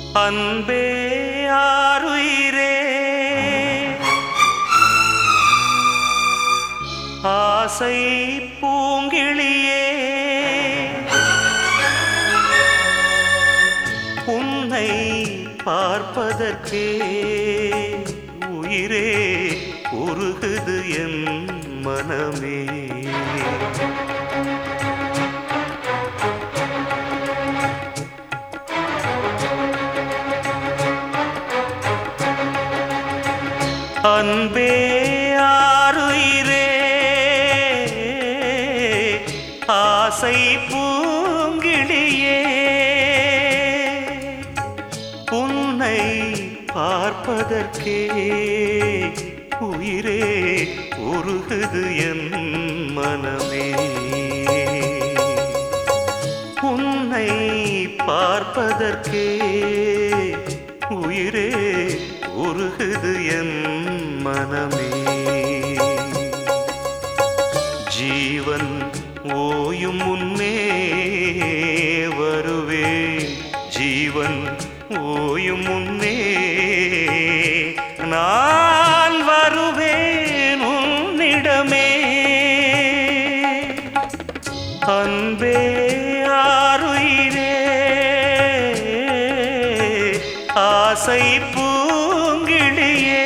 அன்பே ஆருயிரே ஆசை பூங்கிளியே உன்னை பார்ப்பதற்கே உயிரே உருகுது என் மனமே அன்பே ஆருயிரே ஆசை பூங்கிளியே உன்னை பார்ப்பதற்கே உயிரே உருகுது என் மனமே உன்னை பார்ப்பதற்கே உயிரே உருகுது என் மனமே ஜீவன் ஓயும் முன்னே வருவே ஜீவன் ஓயும் முன்னே நான் வருவேன் உன்னிடமே அன்பே ஆருயிரே ஆசை பூங்கிளியே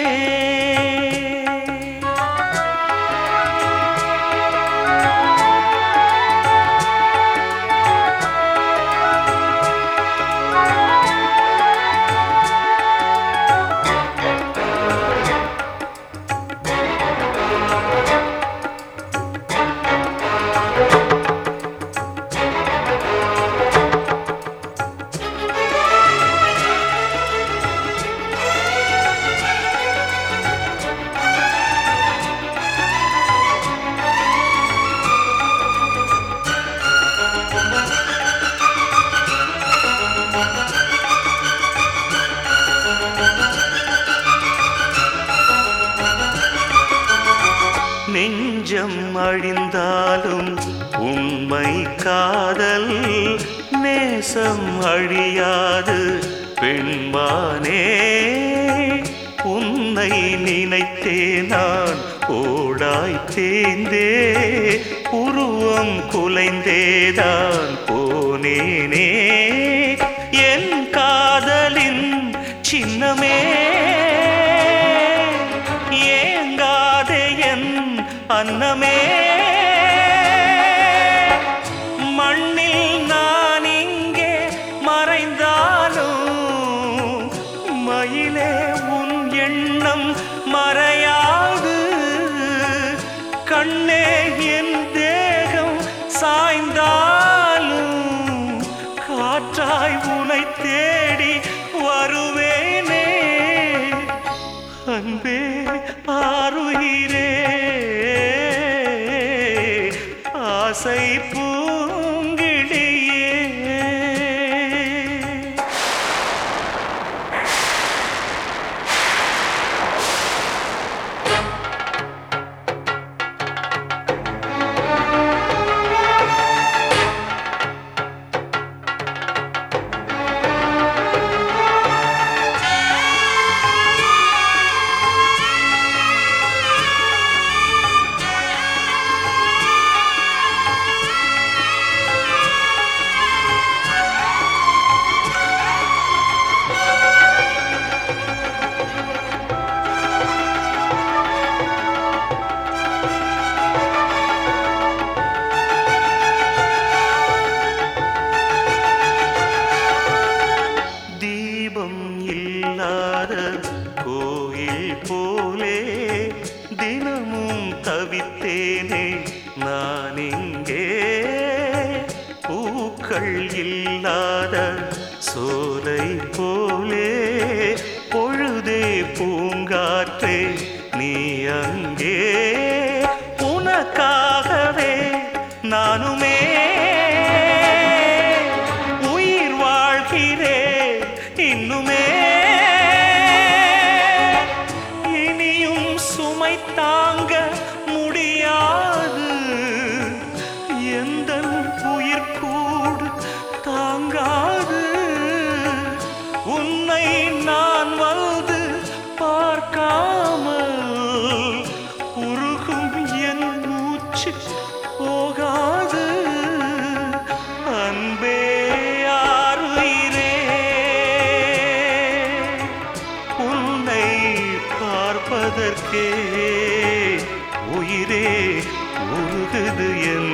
நெஞ்சம் அழிந்தாலும் உண்மை காதல் நேசம் அழியாது பெண்மானே உன்னை நினைத்தே நான் ஓடாய் தேய்ந்தே உருவம் குலைந்தேதான் போனேனே என் காதலின் சின்னமே ஏங்காதே என் அன்னமே மண்ணில் நான் இங்கே மறைந்தாலும் மயிலே உன் எண்ணம் மறையாது கண்ணே என் தேகம் சாய்ந்தாலும் காற்றாய் உனை தேடி வருவேனே அன்பே ஆருயிரே ஆசை பூங்கிளியே தீபம் இல்லாத கோயில் போலே தினமும் தவித்தேனே நான் இங்கே பூக்கள் இல்லாத சோலை போலே பொழுதே பூங்காற்றே நீ அங்கே உனக்காகவே நானுமே உயிர் வாழ்கிறேன் இன்னுமே இனியும் சுமை தாங்க முடியாது எந்த உயிர் கூடு தாங்காது உன்னை நான் வந்து பார்க்காமல் உருகும் என் மூச்சு போகாது அன்பே ஆறுயிரே உன்னை பார்ப்பதற்கே உயிரே உருகுது என்